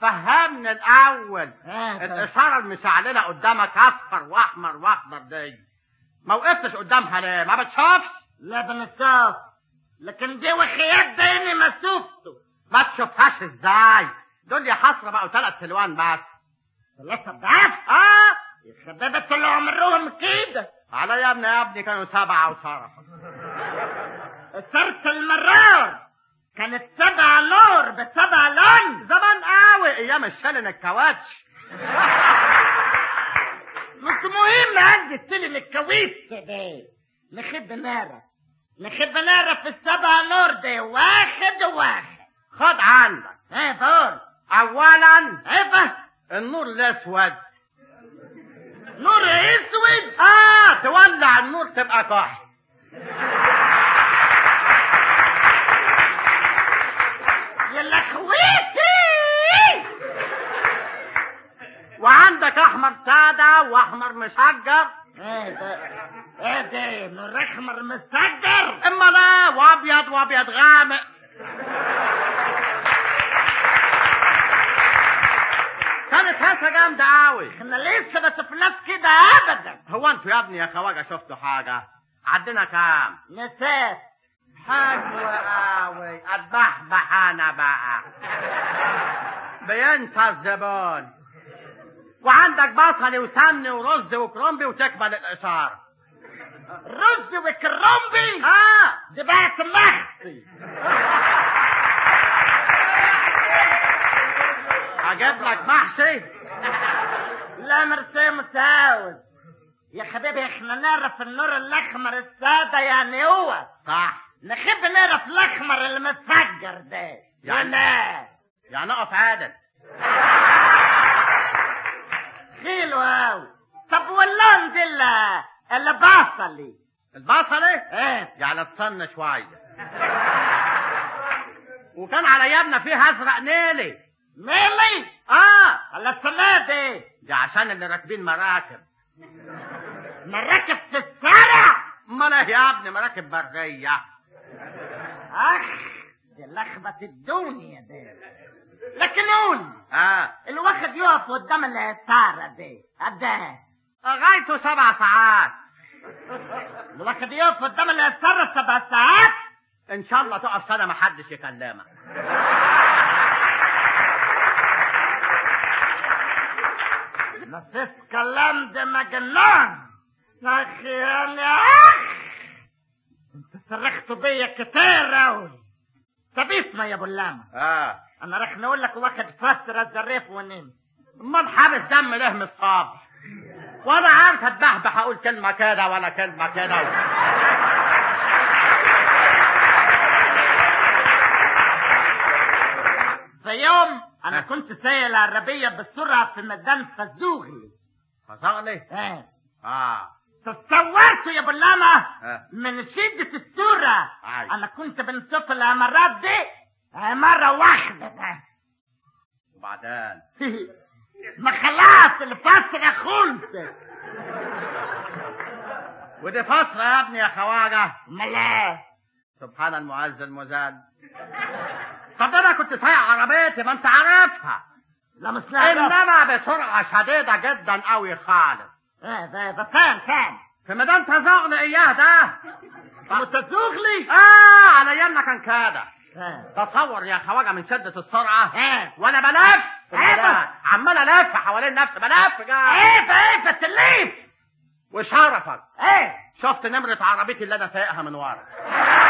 فهمني الاول آه، طيب. الاشاره المشعلله قدامك اصفر واحمر واخضر دي ما وقفتش قدامها ليه ما بتشوفش لا بنشوف لكن دي وخيات ديني ما شفته ما تشوفهاش ازاي دول يا حسره بقوا ثلاث الوان بس ثلاثة ضعف اه يا شباب طول عمرهم كده على يا ابني يا ابني كانوا سبعه وشرف صرت المرار كانت سبع نور بسبع لون زمان قوي ايام الشلن الكواتش مش مهم عندي سلم الكويس ده نخب نارة نخب نارة في السبع نور ده واحد واحد خد عندك ايه بقول اولا ايه بقى النور الاسود نور اسود اه تولع النور تبقى كحل يا لخويتي وعندك احمر ساده واحمر مشجر ايه ده ايه ده نور احمر مسجر اما لا وابيض وابيض غامق كانت هسه جامده قوي احنا لسه ما شفناش كده ابدا هو انتوا يا ابني يا خواجه شفتوا حاجه عدنا كام نسيت حلو قوي اتبحبح انا بقى بينسى الزبون وعندك بصل وسمن ورز وكرنبي وتكمل الاشاره رز وكرنبي اه دي بقت مخصي اجيب لك محشي لا مرسي متعاوز يا حبيبي احنا نعرف النور الاحمر الساده يعني هو صح نحب نعرف الاحمر المسجر ده يعني- لا يعني اقف عادل حلو اوي طب واللون دي اللي اللي بصلي البصلة ايه يعني تصن شوية وكان على ايامنا فيه ازرق نيلي ميلي اه على السنة دي دي عشان اللي راكبين مراكب نركب في الشارع امال ايه يا ابني مراكب برية اخ دي لخبة الدنيا دي لكن قول اه الواحد يقف قدام الستارة دي قد ايه غايته سبع ساعات الواحد يقف قدام الستارة سبع ساعات ان شاء الله تقف سنة ما حدش يكلمك ما فيش كلام ده مجنون يا اخي انا اخ انت صرخت بيا كتير اوي طب اسمع يا ابو اللامة اه انا راح نقول لك واخد فترة الزريف ونمت امال حابس دم ليه من الصبح وانا عارف اتبحبح اقول كلمة كده ولا كلمة كده في يوم انا اه. كنت سايق العربية بسرعة في ميدان فزوغلي فصغلي ايه اه تصورت يا ابو اللامة اه من شدة السرعة أي. انا كنت بنشوف العمارات دي عمارة واحدة بس وبعدين ما خلاص الفترة خلصت ودي فترة يا ابني يا خواجة امال ايه سبحان المعز المزاد طب ده انا كنت سايق عربيتي ما انت عارفها لا مش نعرف انما بسرعة شديدة جدا قوي خالص ايه ده ده فين فين في ميدان تزغل اياه ده متزوغلي اه على ايامنا كان كده ايه تصور يا خواجة من شدة السرعة ايه وانا بلف في إيه الميدان. ده؟ عمال الف حوالين نفسي بلف جاي ايه ايه التليف وشرفك ايه شفت نمرة عربيتي اللي انا سايقها من ورا